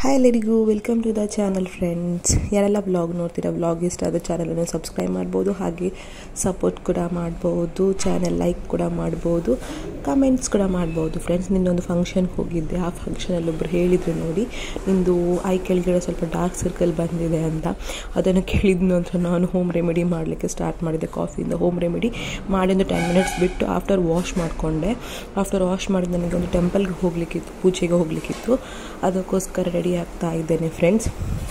hi ಎಲ್ಲರಿಗೂ welcome to the channel friends ಯಾರೆಲ್ಲ blog ನೋಡ್ತೀರಾ ಬ್ಲಾಗ್ ಇಷ್ಟ ಆದ ಚಾನಲನ್ನು ಸಬ್ಸ್ಕ್ರೈಬ್ ಮಾಡ್ಬೋದು ಹಾಗೆ ಸಪೋರ್ಟ್ ಕೂಡ ಮಾಡ್ಬೋದು ಚಾನಲ್ ಲೈಕ್ ಕೂಡ ಮಾಡ್ಬೋದು ಕಮೆಂಟ್ಸ್ ಕೂಡ ಮಾಡ್ಬೋದು ಫ್ರೆಂಡ್ಸ್ ನಿನ್ನೊಂದು ಫಂಕ್ಷನ್ಗೆ ಹೋಗಿದ್ದೆ ಆ ಫಂಕ್ಷನಲ್ಲಿ ಒಬ್ಬರು ಹೇಳಿದರು ನೋಡಿ ನಿಂದು ಐ ಕೆಳಗಡೆ ಸ್ವಲ್ಪ ಡಾರ್ಕ್ ಸರ್ಕಲ್ ಬಂದಿದೆ ಅಂತ ಅದನ್ನು ಕೇಳಿದ ನಂತರ ನಾನು ಹೋಮ್ ರೆಮಿಡಿ ಮಾಡಲಿಕ್ಕೆ ಸ್ಟಾರ್ಟ್ ಮಾಡಿದೆ ಕಾಫಿಯಿಂದ ಹೋಮ್ ರೆಮಿಡಿ ಮಾಡಿ ಒಂದು ಟೆನ್ ಮಿನಿಟ್ಸ್ ಬಿಟ್ಟು ಆಫ್ಟರ್ ವಾಶ್ ಮಾಡಿಕೊಂಡೆ ಆಫ್ಟರ್ ವಾಶ್ ಮಾಡಿ ನನಗೆ ಒಂದು ಟೆಂಪಲ್ಗೆ ಹೋಗಲಿಕ್ಕಿತ್ತು ಪೂಜೆಗೆ ಹೋಗಲಿಕ್ಕಿತ್ತು ಅದಕ್ಕೋಸ್ಕರ ರೆಡಿ ಆಗ್ತಾ ಇದ್ದೇನೆ ಫ್ರೆಂಡ್ಸ್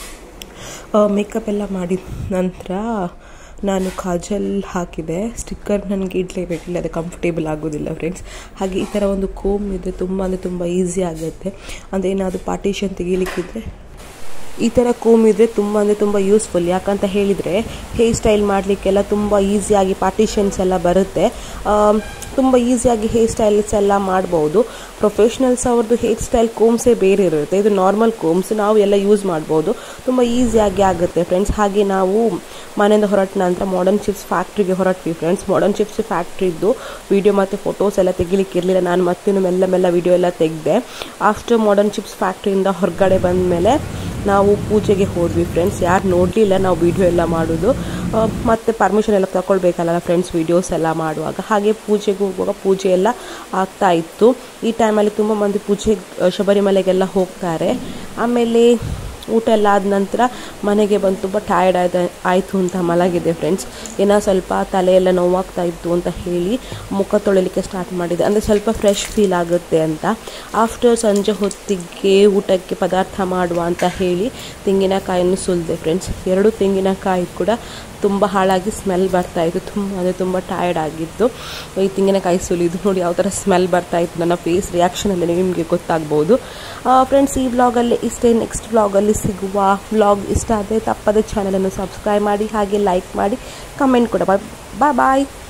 ಮೇಕಪ್ ಎಲ್ಲ ಮಾಡಿದ ನಂತರ ನಾನು ಕಾಜಲ್ ಹಾಕಿದೆ ಸ್ಟಿಕ್ಕರ್ ನನಗೆ ಇಡಲೇಬೇಕಿಲ್ಲ ಅದು ಕಂಫರ್ಟೇಬಲ್ ಆಗೋದಿಲ್ಲ ಫ್ರೆಂಡ್ಸ್ ಹಾಗೆ ಈ ಥರ ಒಂದು ಕೋಮ್ ಇದ್ದರೆ ತುಂಬ ಅಂದರೆ ತುಂಬ ಈಸಿ ಆಗುತ್ತೆ ಅಂದರೆ ಏನಾದರೂ ಪಾರ್ಟಿಷನ್ ತೆಗಿಲಿಕ್ಕಿದ್ರೆ ಈ ಥರ ಕೋಮ್ ಇದ್ದರೆ ತುಂಬ ಅಂದರೆ ತುಂಬ ಯೂಸ್ಫುಲ್ ಯಾಕಂತ ಹೇಳಿದರೆ ಹೇರ್ ಸ್ಟೈಲ್ ಮಾಡಲಿಕ್ಕೆಲ್ಲ ತುಂಬ ಈಸಿಯಾಗಿ ಪಾರ್ಟಿಷನ್ಸ್ ಎಲ್ಲ ಬರುತ್ತೆ ತುಂಬ ಈಸಿಯಾಗಿ ಹೇರ್ ಸ್ಟೈಲ್ಸ್ ಎಲ್ಲ ಮಾಡ್ಬೋದು ಪ್ರೊಫೆಷ್ನಲ್ಸ್ ಅವ್ರದ್ದು ಹೇರ್ ಸ್ಟೈಲ್ ಕೋಮ್ಸೇ ಬೇರೆ ಇರುತ್ತೆ ಇದು ನಾರ್ಮಲ್ ಕೋಮ್ಸ್ ನಾವು ಎಲ್ಲ ಯೂಸ್ ಮಾಡ್ಬೋದು ತುಂಬ ಈಸಿಯಾಗಿ ಆಗುತ್ತೆ ಫ್ರೆಂಡ್ಸ್ ಹಾಗೆ ನಾವು ಮನೆಯಿಂದ ಹೊರಟ ನಂತರ ಮಾಡರ್ನ್ ಚಿಪ್ಸ್ ಫ್ಯಾಕ್ಟ್ರಿಗೆ ಹೊರಟ್ವಿ ಫ್ರೆಂಡ್ಸ್ ಮಾಡರ್ನ್ ಚಿಪ್ಸ್ ಫ್ಯಾಕ್ಟ್ರಿದ್ದು ವಿಡಿಯೋ ಮತ್ತು ಫೋಟೋಸ್ ಎಲ್ಲ ತೆಗಿಲಿಕ್ಕೆ ಇರಲಿಲ್ಲ ನಾನು ಮತ್ತೆ ಮೆಲ್ಲ ಮೆಲ್ಲ ವಿಡಿಯೋ ಎಲ್ಲ ತೆಗೆದೆ ಆಫ್ಟರ್ ಮಾಡರ್ನ್ ಚಿಪ್ಸ್ ಫ್ಯಾಕ್ಟ್ರಿಯಿಂದ ಹೊರಗಡೆ ಬಂದ ಮೇಲೆ ನಾವು ಪೂಜೆಗೆ ಹೋದ್ವಿ ಫ್ರೆಂಡ್ಸ್ ಯಾರು ನೋಡಲಿಲ್ಲ ನಾವು ವಿಡಿಯೋ ಎಲ್ಲ ಮಾಡೋದು ಮತ್ತು ಪರ್ಮಿಷನ್ ಎಲ್ಲ ತಗೊಳ್ಬೇಕಲ್ಲ ಫ್ರೆಂಡ್ಸ್ ವೀಡಿಯೋಸ್ ಎಲ್ಲ ಮಾಡುವಾಗ ಹಾಗೆ ಪೂಜೆಗೆ ಹೋಗುವಾಗ ಪೂಜೆ ಎಲ್ಲ ಆಗ್ತಾ ಇತ್ತು ಈ ಟೈಮಲ್ಲಿ ತುಂಬ ಮಂದಿ ಪೂಜೆ ಶಬರಿಮಲೆಗೆಲ್ಲ ಹೋಗ್ತಾರೆ ಆಮೇಲೆ ಊಟ ಎಲ್ಲ ಆದ ನಂತರ ಮನೆಗೆ ಬಂದು ತುಂಬ ಟಯರ್ಡ್ ಆದ ಆಯಿತು ಅಂತ ಮಲಗಿದೆ ಫ್ರೆಂಡ್ಸ್ ಏನೋ ಸ್ವಲ್ಪ ತಲೆ ಎಲ್ಲ ನೋವಾಗ್ತಾ ಇತ್ತು ಅಂತ ಹೇಳಿ ಮುಖ ತೊಳಿಲಿಕ್ಕೆ ಸ್ಟಾರ್ಟ್ ಮಾಡಿದೆ ಅಂದರೆ ಸ್ವಲ್ಪ ಫ್ರೆಶ್ ಫೀಲ್ ಆಗುತ್ತೆ ಅಂತ ಆಫ್ಟರ್ ಸಂಜೆ ಹೊತ್ತಿಗೆ ಊಟಕ್ಕೆ ಪದಾರ್ಥ ಮಾಡುವ ಅಂತ ಹೇಳಿ ತೆಂಗಿನಕಾಯನ್ನು ಸುಲಿದೆ ಫ್ರೆಂಡ್ಸ್ ಎರಡು ತೆಂಗಿನಕಾಯಿ ಕೂಡ ತುಂಬ ಹಾಳಾಗಿ ಸ್ಮೆಲ್ ಬರ್ತಾ ಇತ್ತು ತುಂಬ ಅಂದರೆ ತುಂಬ ಟಯರ್ಡ್ ಆಗಿತ್ತು ಈ ತೆಂಗಿನಕಾಯಿ ಸುಲಿದು ನೋಡಿ ಯಾವ ಥರ ಸ್ಮೆಲ್ ಬರ್ತಾ ಇತ್ತು ನನ್ನ ಫೇಸ್ ರಿಯಾಕ್ಷನಲ್ಲಿ ನಿಮಗೆ ಗೊತ್ತಾಗ್ಬೋದು ಫ್ರೆಂಡ್ಸ್ ಈ ವ್ಲಾಗಲ್ಲಿ ಇಷ್ಟೇ ನೆಕ್ಸ್ಟ್ ವ್ಲಾಗಲ್ಲಿ ಸಿಗುವ ವ್ಲಾಗ್ ಇಷ್ಟ ಆದರೆ ತಪ್ಪದೆ ಚಾನಲನ್ನು ಸಬ್ಸ್ಕ್ರೈಬ್ ಮಾಡಿ ಹಾಗೆ ಲೈಕ್ ಮಾಡಿ ಕಮೆಂಟ್ ಕೂಡ ಬಾಯ್ ಬಾಯ್